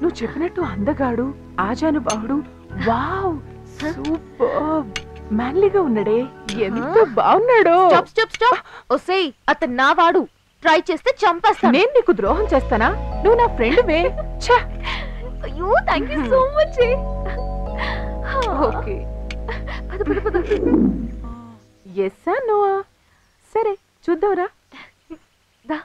నువ్వు చెప్పినట్టు అందగాడు ఆజానుబాహుడు వావ్ సూపర్ మ్యాన్లీగా ఉన్నాడే ఎంత బాగున్నాడో స్టాప్ స్టాప్ స్టాప్ ఒసేయ్ అతను నా వాడు ట్రై చేస్తే చంపేస్తాను నేను నీకు ద్రోహం చేస్తానా నువ్వు నా ఫ్రెండ్ వే ఛ! అయ్యో thank you so much okay పద పద పద ఎస్సా నోవా సరే చూద్దాంరా దా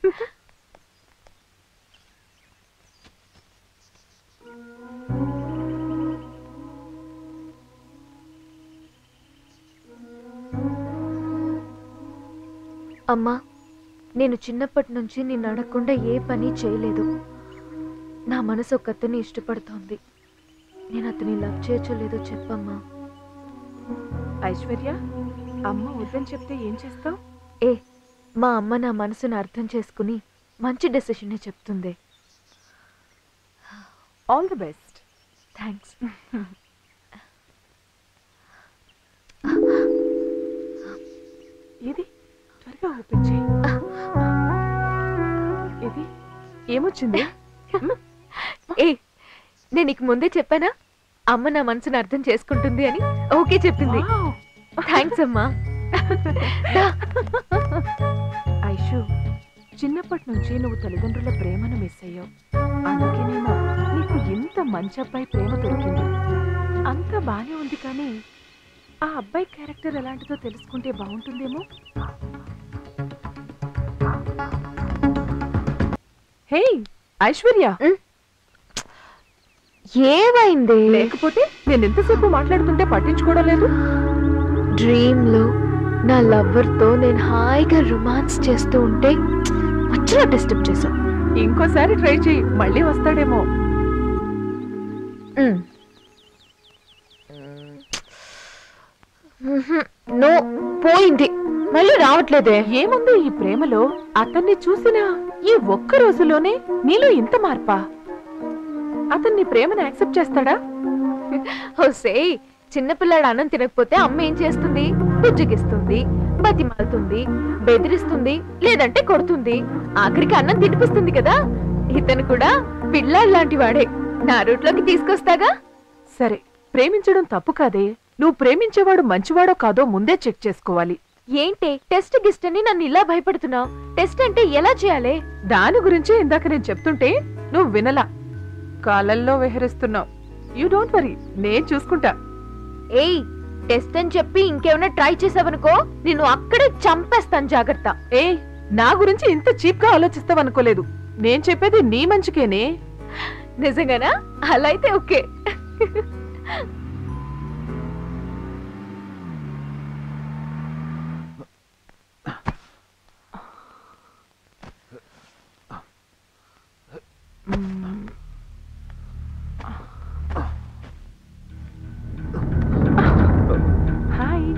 అమ్మా నేను చిన్నప్పటి నుంచి నిన్ను అడగకుండా ఏ పని చేయలేదు నా మనసు ఒక అతన్ని ఇష్టపడుతోంది నేను అతని లవ్ చేయొచ్చో లేదో చెప్పమ్మా ఐశ్వర్య అమ్మ వద్దని చెప్తే ఏం చేస్తావు ఏ మా అమ్మ నా మనసును అర్థం చేసుకుని మంచి డెసిషనే చెప్తుంది ఆల్ ది బెస్ట్ థ్యాంక్స్ ఇది త్వరగా ఓపెన్ చేయి ఇది ఏమొచ్చింది ఏ నేను నీకు ముందే చెప్పానా అమ్మ నా మనసును అర్థం చేసుకుంటుంది అని ఓకే చెప్పింది వావ్. థ్యాంక్స్ అమ్మా దా. ఐషు చిన్నప్పటి నుంచి నువ్వు తల్లిదండ్రుల ప్రేమను మిస్ అయ్యావు అందుకేనేమో నీకు ఇంత మంచి అబ్బాయి ప్రేమ దొరికింది అంత బానే ఉంది కానీ ఆ అబ్బాయి క్యారెక్టర్ ఎలాంటిదో తెలుసుకుంటే బాగుంటుందేమో హే ఐశ్వర్య ఏమైంది లేకపోతే నేను ఎంతసేపు మాట్లాడుతుంటే పట్టించుకోవడం లేదు డ్రీమ్ లో నా లవ్వర్ తో నేను హాయిగా రొమాన్స్ చేస్తూ ఉంటే మధ్యలో డిస్టర్బ్ చేశా ఇంకోసారి ట్రై చేయి మళ్ళీ వస్తాడేమో నో పోయింది మళ్ళీ రావట్లేదే ఏముంది ఈ ప్రేమలో అతన్ని చూసిన ఈ ఒక్క రోజులోనే నీలో ఇంత మార్పా అతన్ని ప్రేమను యాక్సెప్ట్ చేస్తాడా హోసే చిన్నపిల్లాడు అన్నం తినకపోతే అమ్మ ఏం చేస్తుంది బుజ్జగిస్తుంది బతిమాలుతుంది బెదిరిస్తుంది లేదంటే కొడుతుంది ఆఖరికి అన్నం తినిపిస్తుంది కదా ఇతను కూడా పిల్లాడు లాంటి వాడే నా రూట్లోకి తీసుకొస్తాగా సరే ప్రేమించడం తప్పు కాదే నువ్వు ప్రేమించేవాడు మంచివాడో కాదో ముందే చెక్ చేసుకోవాలి ఏంటే టెస్ట్ గిస్ట్ అని నన్ను ఇలా భయపడుతున్నావు టెస్ట్ అంటే ఎలా చేయాలి దాని గురించే ఇందాక నేను చెప్తుంటే నువ్వు వినలా కాలల్లో విహరిస్తున్నావు యూ డోంట్ వరీ నేను చూసుకుంటా ఏయ్ టెస్ట్ అని చెప్పి ఇంకేమైనా ట్రై చేసావనుకో నిన్ను అక్కడే చంపేస్తాను జాగ్రత్త ఏ నా గురించి ఇంత చీప్ గా ఆలోచిస్తావనుకోలేదు నేను చెప్పేది నీ మంచికేనే నిజంగానా అలా అయితే ఓకే హాయ్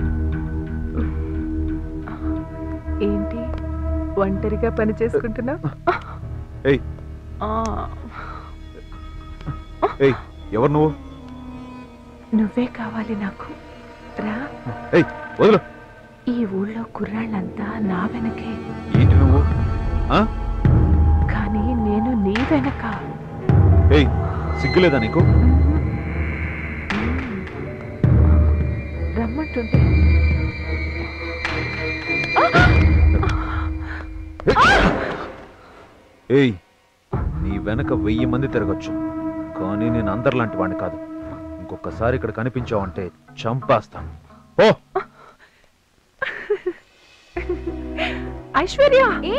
ఏంటి ఒంటరిగా పని చేసుకుంటున్నావు ఏయ్ ఏయ్ ఎవరు నువ్వు నువ్వే కావాలి నాకు రా ఏయ్ వదిలు ఈ ఊళ్ళో కుర్రాళ్ళంతా నా వెనకే ఏంటి నువ్వు ఆ? కానీ నేను నీ వెనక ఏయ్ సిగ్గులేదా నీకు రమ్మంటుంటే ఏయ్ నీ వెనక వెయ్యి మంది తిరగచ్చు కానీ నేను అందరిలాంటి వాడిని కాదు ఇంకొకసారి ఇక్కడ కనిపించావంటే చంపేస్తాను ఓ ఐశ్వర్య ఏ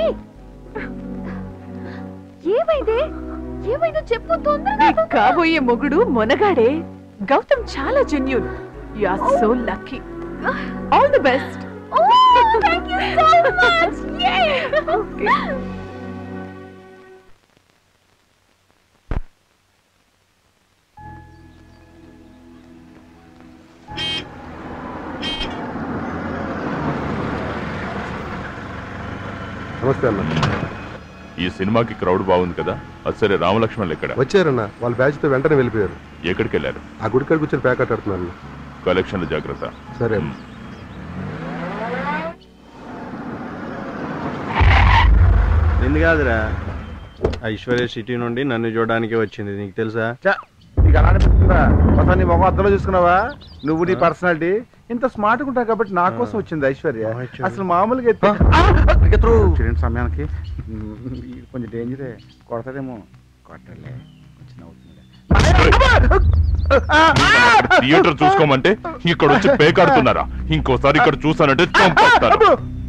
ఏమైంది ఏమైందో చెప్పు నీ తొందరగా కాబోయే మొగుడు మొనగాడే గౌతమ్ చాలా genuine you are so lucky all the best ఓ థాంక్ యూ సో మచ్ యే ఓకే నమస్తే అన్న ఈ సినిమాకి క్రౌడ్ బాగుంది కదా అది సరే రామలక్ష్మణులు ఎక్కడ వచ్చారన్న వాళ్ళ బ్యాచ్తో వెంటనే వెళ్ళిపోయారు ఎక్కడికి వెళ్ళారు ఆ గుడికాడికి కూర్చొని ప్యాకెట్ ఆడుతున్నారు కలెక్షన్ల జాగ్రత్త సరే మ్. నిన్ను కాదురా ఐశ్వర్య సిటీ నుండి నన్ను చూడడానికి వచ్చింది నీకు తెలుసా చ, నీకు అలా అనిపిస్తుందా ఒకసారి నీ మొహం అద్దంలో చూసుకున్నావా నువ్వు నీ పర్సనాలిటీ ఇంత స్మార్ట్ ఉంటావు కాబట్టి నా కోసం వచ్చింది ఐశ్వర్య ఆ, ఐశ్వర్య. అసలు మామూలుగా ఎత్తు- ఆ! ఎత్తురు. వచ్చిన సమయానికి మ్, ఇది కొంచెం డేంజరే కొడతాదేమో కొట్టలే కొంచెం నవ్వుతుందిలే. థియేటర్ చూసుకోమంటే ఇక్కడ వచ్చి పేకాడుతున్నారా ఇంకోసారి ఇక్కడ చూసానంటే చంపేస్తాను అబ్బో!